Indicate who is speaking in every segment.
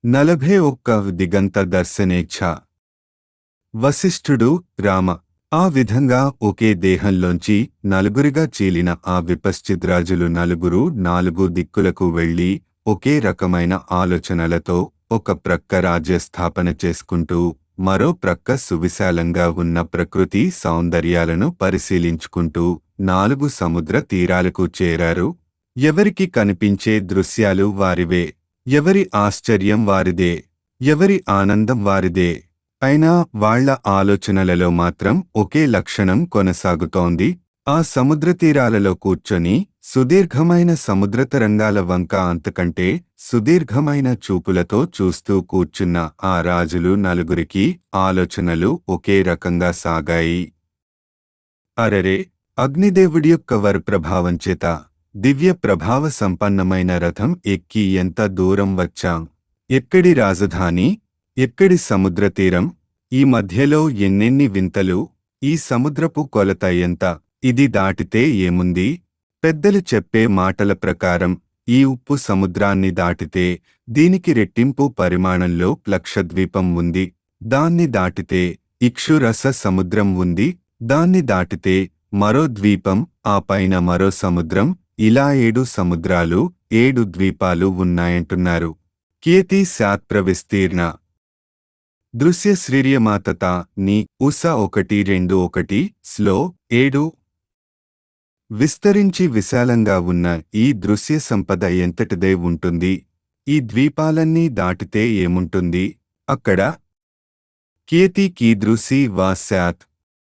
Speaker 1: నలభై ఒక్క దిగంత దర్శనేచ్ఛ వశిష్ఠుడు రామ ఆ విధంగా ఒకే దేహంలోంచి నలుగురిగా చీలిన ఆ విపశ్చిద్రాజులు నలుగురు నాలుగు దిక్కులకు వెళ్లి ఒకే రకమైన ఆలోచనలతో ఒక ప్రక్క రాజ్యస్థాపన చేసుకుంటూ మరో ప్రక్క సువిశాలంగా ఉన్న ప్రకృతి సౌందర్యాలను పరిశీలించుకుంటూ నాలుగు సముద్ర తీరాలకు చేరారు ఎవరికి కనిపించే దృశ్యాలు వారివే ఎవరి ఆశ్చర్యం వారిదే ఎవరి ఆనందం వారిదే అయినా వాళ్ల ఆలోచనలలో మాత్రం ఒకే లక్షణం కొనసాగుతోంది ఆ సముద్ర తీరాలలో కూర్చొని సుదీర్ఘమైన సముద్ర తరంగాల వంక అంతకంటే సుదీర్ఘమైన చూపులతో చూస్తూ కూర్చున్న ఆ రాజులు నలుగురికి ఆలోచనలు ఒకే రకంగా సాగాయి అరరే అగ్నిదేవుడి యొక్క వరప్రభావం చేత దివ్య ప్రభావ సంపన్నమైన రథం ఎక్కి ఎంత దూరం వచ్చాం ఎక్కడి రాజధాని ఎక్కడి సముద్ర తీరం ఈ మధ్యలో ఎన్నెన్ని వింతలు ఈ సముద్రపు కొలత ఎంత ఇది దాటితే ఏముంది పెద్దలు చెప్పే మాటల ప్రకారం ఈ ఉప్పు సముద్రాన్ని దాటితే దీనికి రెట్టింపు పరిమాణంలో లక్షద్వీపం ఉంది దాన్ని దాటితే ఇక్షురస సముద్రం ఉంది దాన్ని దాటితే మరో ద్వీపం ఆ పైన మరో సముద్రం ఇలా ఏడు సముద్రాలు ఏడు ద్వీపాలు ఉన్నాయంటున్నారు కీర్తి శాత్ప్ర విస్తీర్ణ దృశ్య శ్రీర్యమాతత ని ఉస ఒకటి రెండు ఒకటి స్లో ఏడు విస్తరించి విశాలంగా ఉన్న ఈ దృశ్య సంపద ఎంతటిదే ఉంటుంది ఈ ద్వీపాలన్నీ దాటితే ఏముంటుంది అక్కడ కీర్తి కీదృశి వా శాత్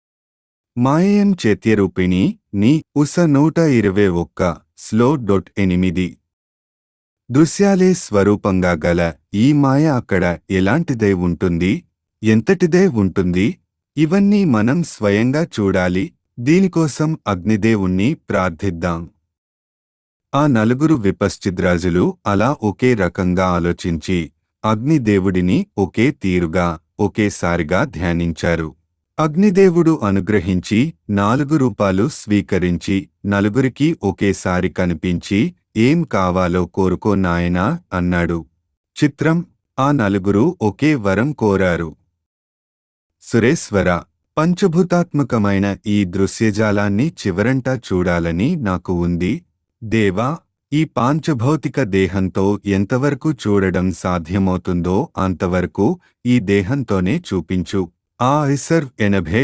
Speaker 1: మాయం చేత్యరూపిణి ని ఉస నూట ఇరవై ఒక్క స్లో డొట్ ఎనిమిది దృశ్యాలే స్వరూపంగా గల ఈ మాయ అక్కడ ఎలాంటిదై ఉంటుంది ఎంతటిదే ఉంటుంది ఇవన్నీ మనం స్వయంగా చూడాలి దీనికోసం అగ్నిదేవుణ్ణి ప్రార్థిద్దాం ఆ నలుగురు విపశ్చిద్రాజులు అలా ఒకే రకంగా ఆలోచించి అగ్నిదేవుడిని ఒకే తీరుగా ఒకేసారిగా ధ్యానించారు అగ్నిదేవుడు అనుగ్రహించి నాలుగు రూపాలు స్వీకరించి నలుగురికి ఒకేసారి కనిపించి ఏం కావాలో కోరుకో నాయనా అన్నాడు చిత్రం ఆ నలుగురు ఒకే వరం కోరారు సురేశ్వర పంచభూతాత్మకమైన ఈ దృశ్యజాలాన్ని చివరంటా చూడాలని నాకు ఉంది దేవా ఈ పాంచభౌతిక దేహంతో ఎంతవరకు చూడడం సాధ్యమవుతుందో అంతవరకు ఈ దేహంతోనే చూపించు ఆ ఐసర్ ఎనభే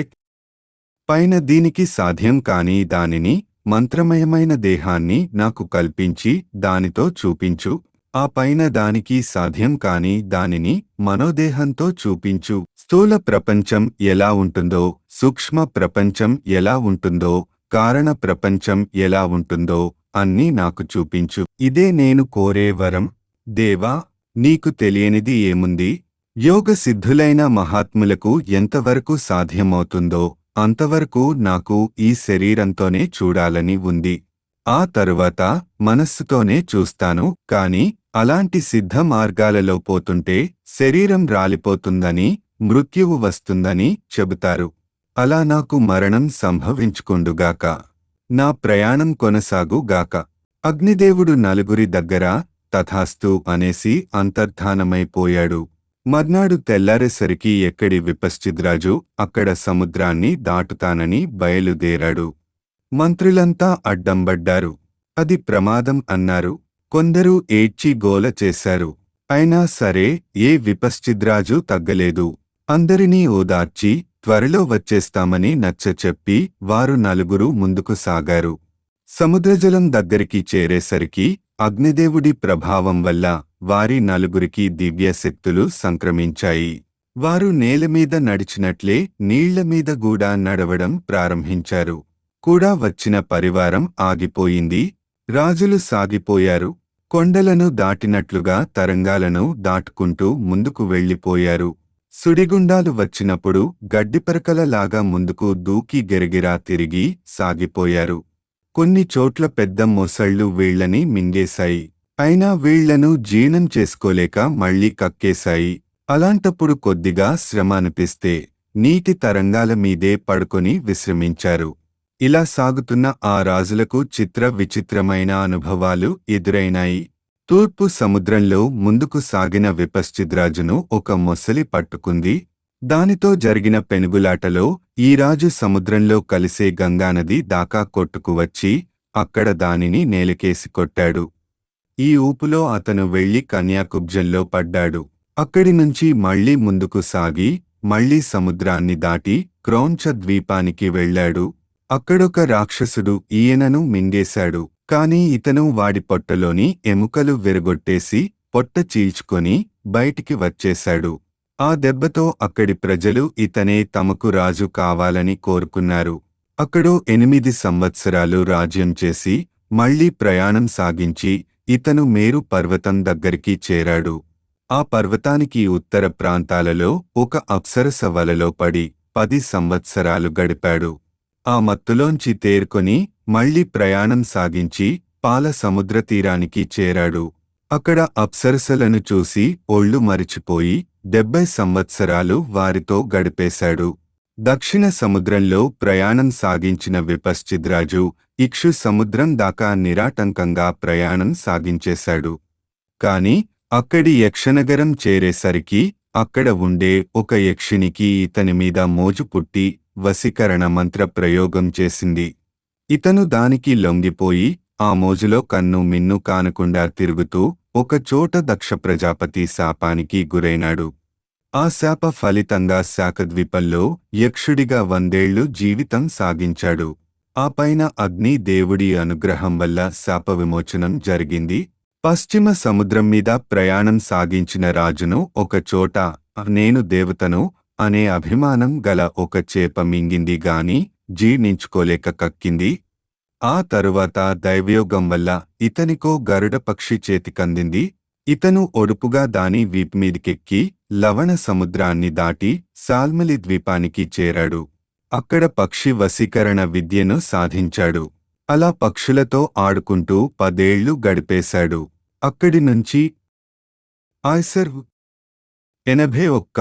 Speaker 1: పైన దీనికి సాధ్యం కాని దానిని మంత్రమయమైన దేహాన్ని నాకు కల్పించి దానితో చూపించు ఆ పైన దానికి సాధ్యం కాని దానిని మనోదేహంతో చూపించు స్థూల ప్రపంచం ఎలా ఉంటుందో సూక్ష్మ ప్రపంచం ఎలా ఉంటుందో కారణ ప్రపంచం ఎలా ఉంటుందో అన్నీ నాకు చూపించు ఇదే నేను కోరే వరం దేవా నీకు తెలియనిది ఏముంది యోగ సిద్ధులైన మహాత్ములకు ఎంతవరకు సాధ్యమవుతుందో అంతవరకు నాకు ఈ శరీరంతోనే చూడాలని ఉంది ఆ తరువాత మనస్సుతోనే చూస్తాను కాని అలాంటి సిద్ధ మార్గాలలో పోతుంటే శరీరం రాలిపోతుందని మృత్యువు వస్తుందని చెబుతారు అలా నాకు మరణం సంభవించుకొండుగాక నా ప్రయాణం కొనసాగుగాక అగ్నిదేవుడు నలుగురి దగ్గర తథాస్తు అనేసి అంతర్ధానమైపోయాడు మర్నాడు తెల్లారేసరికి ఎక్కడి విపశ్చిద్రాజు అక్కడ సముద్రాన్ని దాటుతానని బయలుదేరాడు మంత్రులంతా అడ్డంబడ్డారు అది ప్రమాదం అన్నారు కొందరు ఏడ్చి గోల చేశారు అయినా సరే ఏ విపశ్చిద్రాజు తగ్గలేదు అందరినీ ఓదార్చి త్వరలో వచ్చేస్తామని నచ్చచెప్పి వారు నలుగురు ముందుకు సాగారు సముద్రజలం దగ్గరికి చేరేసరికి అగ్నిదేవుడి ప్రభావం వల్ల వారి నలుగురికి దివ్యశక్తులు సంక్రమించాయి వారు నేలమీద నడిచినట్లే నీళ్లమీద కూడా నడవడం ప్రారంభించారు కూడా వచ్చిన పరివారం ఆగిపోయింది రాజులు సాగిపోయారు కొండలను దాటినట్లుగా తరంగాలను దాటుకుంటూ ముందుకు వెళ్ళిపోయారు సుడిగుండాలు వచ్చినప్పుడు గడ్డిపరకలలాగా ముందుకు దూకి గెరగిరా తిరిగి సాగిపోయారు కొన్ని చోట్ల పెద్ద మొసళ్ళు వీళ్లని మింగేశాయి అయినా వీళ్లను జీర్ణం చేసుకోలేక మళ్లీ కక్కేశాయి అలాంటప్పుడు కొద్దిగా శ్రమ అనిపిస్తే నీటి తరంగాల మీదే పడుకొని విశ్రమించారు ఇలా సాగుతున్న ఆ రాజులకు చిత్ర విచిత్రమైన అనుభవాలు ఎదురైనాయి తూర్పు సముద్రంలో ముందుకు సాగిన విపశ్చిద్రాజును ఒక మొసలి పట్టుకుంది దానితో జరిగిన పెనుగులాటలో ఈ రాజు సముద్రంలో కలిసే గంగానది దాకా కొట్టుకు వచ్చి అక్కడ దానిని నేలకేసి కొట్టాడు ఈ ఊపులో అతను వెళ్లి కన్యాకుబ్జంలో పడ్డాడు అక్కడి నుంచి మళ్లీ ముందుకు సాగి మళ్లీ సముద్రాన్ని దాటి క్రౌంచ ద్వీపానికి వెళ్ళాడు అక్కడొక రాక్షసుడు ఈయనను మింగేశాడు కాని ఇతను వాడి పొట్టలోని ఎముకలు విరగొట్టేసి పొట్ట చీల్చుకొని బయటికి వచ్చేశాడు ఆ దెబ్బతో అక్కడి ప్రజలు ఇతనే తమకు రాజు కావాలని కోరుకున్నారు అక్కడో ఎనిమిది సంవత్సరాలు రాజ్యం చేసి మళ్లీ ప్రయాణం సాగించి ఇతను మేరు పర్వతం దగ్గరికి చేరాడు ఆ పర్వతానికి ఉత్తర ప్రాంతాలలో ఒక అప్సరస వలలో పడి పది సంవత్సరాలు గడిపాడు ఆ మత్తులోంచి తేరుకొని మళ్లీ ప్రయాణం సాగించి పాల సముద్ర తీరానికి చేరాడు అక్కడ అప్సరసలను చూసి ఒళ్ళు మరిచిపోయి డెబ్బై సంవత్సరాలు వారితో గడిపేశాడు దక్షిణ సముద్రంలో ప్రయాణం సాగించిన విపశ్చిద్రాజు ఇక్షు సముద్రం దాకా నిరాటంకంగా ప్రయాణం సాగించేశాడు కాని అక్కడి యక్షనగరం చేరేసరికి అక్కడ ఉండే ఒక యక్షినికి ఇతని మీద మోజు పుట్టి వశీకరణ మంత్ర ప్రయోగం చేసింది ఇతను దానికి లొంగిపోయి ఆ మోజులో కన్ను మిన్ను కానకుండా తిరుగుతూ ఒక చోట దక్ష ప్రజాపతి శాపానికి గురైనాడు ఆ శాప ఫలితంగా శాకద్వీపంలో యక్షుడిగా వందేళ్లు జీవితం సాగించాడు ఆ పైన అగ్ని దేవుడి అనుగ్రహం వల్ల శాప విమోచనం జరిగింది పశ్చిమ సముద్రం మీద ప్రయాణం సాగించిన రాజును ఒక చోట నేను దేవతను అనే అభిమానం గల ఒక చేప మింగింది గాని జీర్ణించుకోలేక కక్కింది ఆ తరువాత దైవయోగం వల్ల ఇతనికో గరుడ పక్షి చేతికందింది ఇతను ఒడుపుగా దాని వీప్మీదికెక్కి లవణ సముద్రాన్ని దాటి సాల్మలి ద్వీపానికి చేరాడు అక్కడ పక్షి వశీకరణ విద్యను సాధించాడు అలా పక్షులతో ఆడుకుంటూ పదేళ్లు గడిపేశాడు అక్కడి నుంచి ఆయ్సర్ ఎనభై ఒక్క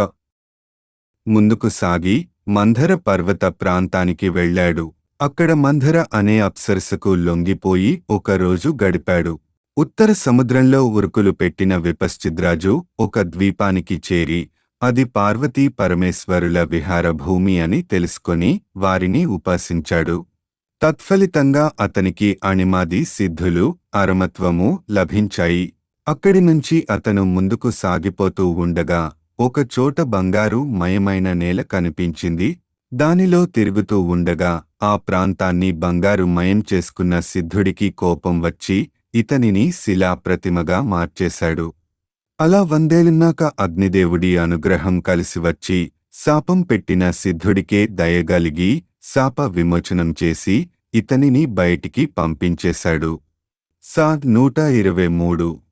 Speaker 1: ముందుకు సాగి మంధర పర్వత ప్రాంతానికి వెళ్ళాడు అక్కడ మంధర అనే అప్సరసకు లొంగిపోయి ఒకరోజు గడిపాడు ఉత్తర సముద్రంలో ఉరుకులు పెట్టిన విపశ్చిద్రాజు ఒక ద్వీపానికి చేరి అది పార్వతీ పరమేశ్వరుల విహార భూమి అని తెలుసుకొని వారిని ఉపాసించాడు తత్ఫలితంగా అతనికి అణిమాది సిద్ధులు అరమత్వము లభించాయి అక్కడి నుంచి అతను ముందుకు సాగిపోతూ ఉండగా ఒక చోట బంగారు మయమైన నేల కనిపించింది దానిలో తిరుగుతూ ఉండగా ఆ ప్రాంతాన్ని బంగారు మయం చేసుకున్న సిద్ధుడికి కోపం వచ్చి ఇతనిని శిలా ప్రతిమగా మార్చేశాడు అలా వందేలున్నాక అగ్నిదేవుడి అనుగ్రహం కలిసి వచ్చి శాపం పెట్టిన సిద్ధుడికే దయగలిగి శాప విమోచనం చేసి ఇతనిని బయటికి పంపించేశాడు సా నూట ఇరవై మూడు